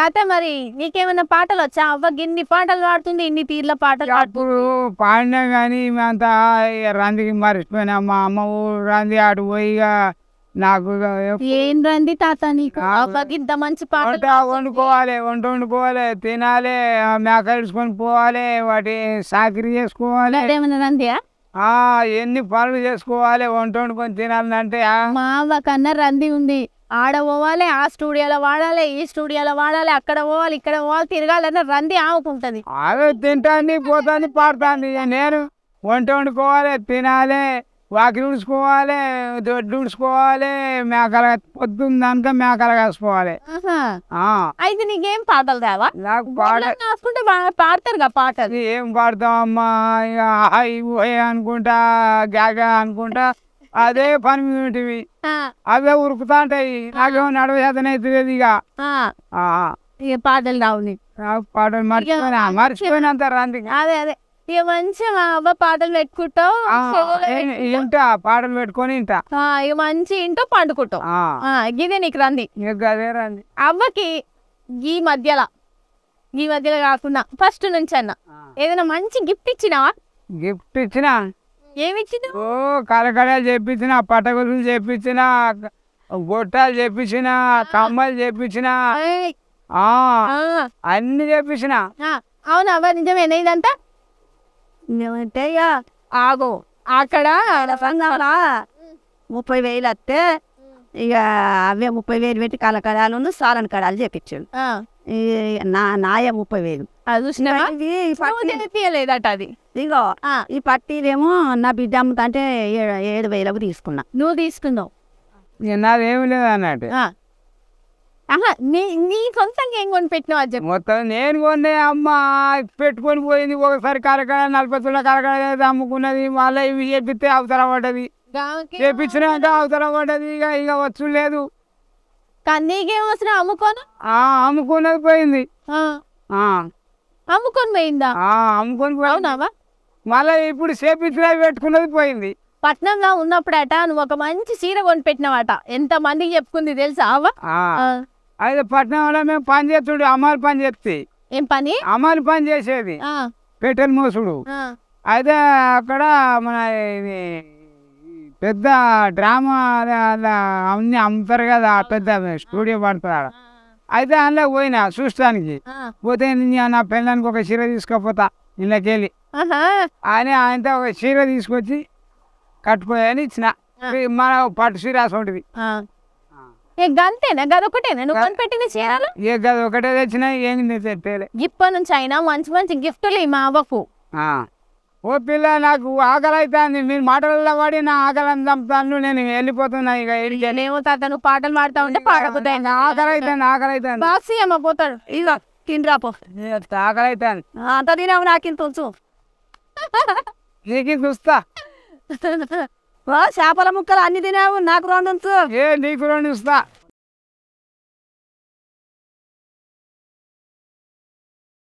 తాత మరి నీకేమైనా పాటలు వచ్చా అవ్వ గిన్ని పాటలు పాడుతుంది ఇన్ని తీర్ల పాటలు పాడుతుంది అప్పుడు పాడినా కానీ మేమంతా ఇక రందికి మర్చిపోయినా మా అమ్మ ఊరు రంది అటు పోయి ఇక నాకు ఇక ఎప్పుడు ఏం రంది తాత నీకు నాకు- అవ్వకి ఇంత మంచి పాటలు వంట వండుకోవాలి వంట వండుకోవాలి తినాలి ఆ మేక ఇడుచుకొని పోవాలి వాటి సాకిరి చేసుకోవాలి ఏమైనా రందియా ఆ ఎన్ని పనులు చేసుకోవాలి వంట వండుకొని తినాలంటే ఆ, మా అవ్వ కన్నా రంది ఉంది ఆడ పోవాలి ఆ స్టూడియోలో వాడాలి ఈ స్టూడియోలో వాడాలి అక్కడ పోవాలి ఇక్కడ పోవాలి తిరగాలన్న రంది ఆవుకుంటది అదే తింటాంది పోతాంది పాడుతాంది ఇక నేను వంట వండుకోవాలి తినాలి వాకిలి ఉడుచుకోవాలి దొడ్డు ఉడుచుకోవాలి మేకల పొద్దున్న దానిక మేకలు కాసుకోవాలి ఆహా. ఆ, అయితే నీకేం పాటలు రావా నాకు పాడ గొడ్లను కాసుకుంటే బాగా పాడతారు కదా పాటలు అది ఏం పాడతామమ్మా ఇక హై ఊహే అనుకుంటా గాగా అనుకుంటా అదే పని మీద ఉంటుంది ఆ, అవే ఉరుకుతా ఉంటాయి నాకేమో నడవ చేతన అవుతుంది ఇక ఆ, ఆ, ఇక పాటలు రావు నీకు నాకు పాటలు మర్చిపోయినా మర్చిపోయినంత రంది అదే అదే ఇక మంచిగా మా అవ్వ పాటలు పెట్టుకుంటావు చెవులో ఏ- ఇంటా పాటలు పెట్టుకొని ఇంటా ఆ, ఇక మంచి ఇంటో పండుకుంటావు ఆ, ఆ, ఇదే నీకు రంది ఇక అదే రంది అవ్వకి ఈ మధ్యలో ఈ మధ్యలో కాకుండా ఫస్ట్ నుంచి అన్న ఏదైనా మంచి గిఫ్ట్ ఇచ్చినావా గిఫ్ట్ ఇచ్చిన ఏమి ఇచ్చింది ఓ కలకడాలు చేపించిన పట్టగొలులు చేపించిన గొట్టాలు చేపించిన కమ్మలు చేపించిన ఏయ్, ఆ, ఆ, అన్ని చేపించిన ఆ, అవునా అవ్వ నిజమేనా ఇదంతా ఏమంటే ఇక ఆగు అక్కడ సంఘంలో ముప్పై వేలు వస్తే ఇక అవే ముప్పై వేలు పెట్టి కలకడాలు సారన్ కడాలు చేపించాడు ఆ, ఈ నా నాయ ముప్పై వేలు అది చూసినావా ఇది ఈ పట్టి తెప్పియలేదట అది ఇగో ఆ, ఈ పట్టీలేమో నా బిడ్డ అమ్ముతుంటే ఏ- ఏడు వేలకు తీసుకున్నా నువ్వు తీసుకున్నావు ఇక నాదేమి లేదు అన్నట్టు ఆ. ఆహా నీ నీ సొంతంగా ఏం కొని పెట్టినావు అది చెప్పు మొత్తం నేను కొనే అమ్మ పెట్టుకొని పోయింది ఒకసారి కరకడ నలభై తుల కరకడ ఏదో అమ్ముకున్నది మళ్ళీ ఇవి చేపిస్తే అవసరం పడ్డది గాకి చేపించినాక అవసరం పడ్డది ఇక ఇక వచ్చు లేదు కానీ నీకేం అవసరం అమ్ముకోను ఆ అమ్ముకున్నది పోయింది ఆ, ఆ అమ్ముకొని పోయిందా ఆ, అమ్ముకొని పోయింది అవునావా మళ్ళీ ఇప్పుడు చేపించినవి పెట్టుకున్నది పోయింది పట్నంలో ఉన్నప్పుడట నువ్వు ఒక మంచి చీర కొని పెట్టినవాట ఎంత మందికి చెప్పుకుంది తెలుసా అవ్వ ఆ, ఆ, అయితే పట్టణంలో మేము పని చేస్తుండే అమ్మాయి పని చేస్తే ఏం పని అమ్మాయి పని చేసేది ఆ, పెట్టెల మోసుడు ఆ, అయితే అక్కడ మన ఇది పెద్ద డ్రామా అలా అన్ని అమ్ముతారు కదా ఆ పెద్ద స్టూడియో పడతారు అయితే అందులో పోయినా చూస్తానికి ఆ. పోతే నేను నా పెళ్ళానికి ఒక చీర తీసుకుపోతా ఇళ్ళకెళ్ళి ఆహా, అని ఆయనతో ఒక చీర తీసుకొచ్చి కట్టుకోయని ఇచ్చిన మన పట్టు చీర అసొంటిది ఆ. ఏ గంతేనా గదొకటేనా నువ్వు కొని పెట్టిన చీరలు ఏ గది ఒకటే తెచ్చినా ఏం తెప్పేలే ఇప్పటి నుంచి అయినా మంచి మంచి గిఫ్టులు ఈ మా అవ్వకు ఆ. ఓ పిల్ల నాకు ఆకలి అవుతుంది మీరు మాటలలో పడి నా ఆకలి అని చంపుతాను నేను వెళ్ళిపోతున్నా ఇక ఇంటికి. నేనేమో తాత నువ్వు పాటలు పాడుతా ఉంటే పాడబోతాయి నా ఆకలి అవుతుంది ఆకలి అవుతుంది బాక్స్ అమ్మ పోతాడు ఇగో తిండిరాపో ఆకలి అవుతుంది అంత తినావు నాకింత ఉంచు నీకు చూస్తా ఓ చేపల ముక్కలు అన్ని తినావు నాకు రెండు ఉంచు ఏ నీకు రెండు ఇస్తా